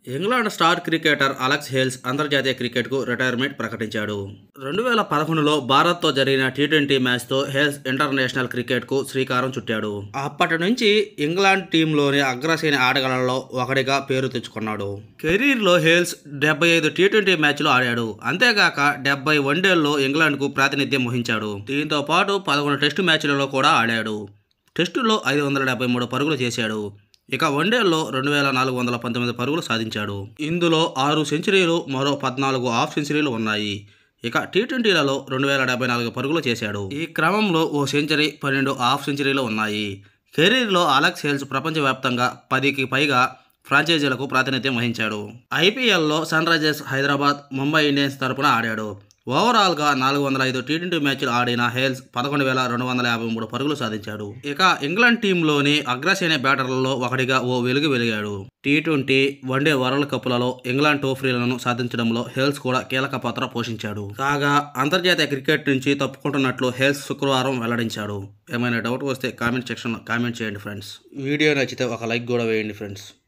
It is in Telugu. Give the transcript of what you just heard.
England star cricketer Alex Hales అంతర్జాతీయ క్రికెట్కు రిటైర్మెంట్ ప్రకటించాడు రెండు వేల పదకొండులో భారత్తో జరిగిన టీ ట్వంటీ మ్యాచ్తో హేల్స్ ఇంటర్నేషనల్ క్రికెట్కు శ్రీకారం చుట్టాడు అప్పటి నుంచి ఇంగ్లాండ్ టీంలోని అగ్రశ్రేణి ఆటగాళ్లలో ఒకటిగా పేరు తెచ్చుకున్నాడు కెరీర్లో హేల్స్ డెబ్బై ఐదు టీ ట్వంటీ మ్యాచ్లు ఆడాడు అంతేగాక డెబ్బై వన్డేల్లో ఇంగ్లాండ్కు ప్రాతినిధ్యం వహించాడు దీంతో పాటు పదకొండు టెస్టు మ్యాచ్లలో కూడా ఆడాడు టెస్టుల్లో ఐదు వందల డెబ్బై మూడు పరుగులు చేశాడు ఇక వన్డేల్లో రెండు వేల నాలుగు వందల పంతొమ్మిది పరుగులు సాధించాడు ఇందులో ఆరు సెంచరీలు మరో పద్నాలుగు హాఫ్ సెంచరీలు ఉన్నాయి ఇక టీ ట్వంటీలలో రెండు వేల డెబ్బై నాలుగు పరుగులు చేశాడు ఈ క్రమంలో ఓ సెంచరీ పన్నెండు హాఫ్ సెంచరీలు ఉన్నాయి కెరీర్లో అలెక్స్ హేల్స్ ప్రపంచవ్యాప్తంగా పదికి పైగా ఫ్రాంచైజీలకు ప్రాతినిధ్యం వహించాడు ఐపీఎల్లో Sunrisers Hyderabad Mumbai Indians తరపున ఆడాడు ఓవరాల్గా నాలుగు వందల ఐదు టీ ట్వంటీ మ్యాచ్లు ఆడిన హేల్స్ పదకొండు వేల రెండు వందల యాభై మూడు పరుగులు సాధించాడు ఇక ఇంగ్లాండ్ టీంలోని అగ్రశ్రేణి బ్యాటర్లలో ఒకటిగా ఓ వెలుగు వెలిగాడు టీ ట్వంటీ వన్డే వరల్డ్ కప్లలో ఇంగ్లాండ్ ట్రోఫీలను సాధించడంలో హేల్స్ కూడా కీలక పాత్ర పోషించాడు కాగా అంతర్జాతీయ క్రికెట్ నుంచి తప్పుకుంటున్నట్లు హేల్స్ శుక్రవారం వెల్లడించాడు ఏమైనా డౌట్ వస్తే కామెంట్ సెక్షన్లో కామెంట్ చేయండి ఫ్రెండ్స్ వీడియో నచ్చితే ఒక లైక్ కూడా వేయండి ఫ్రెండ్స్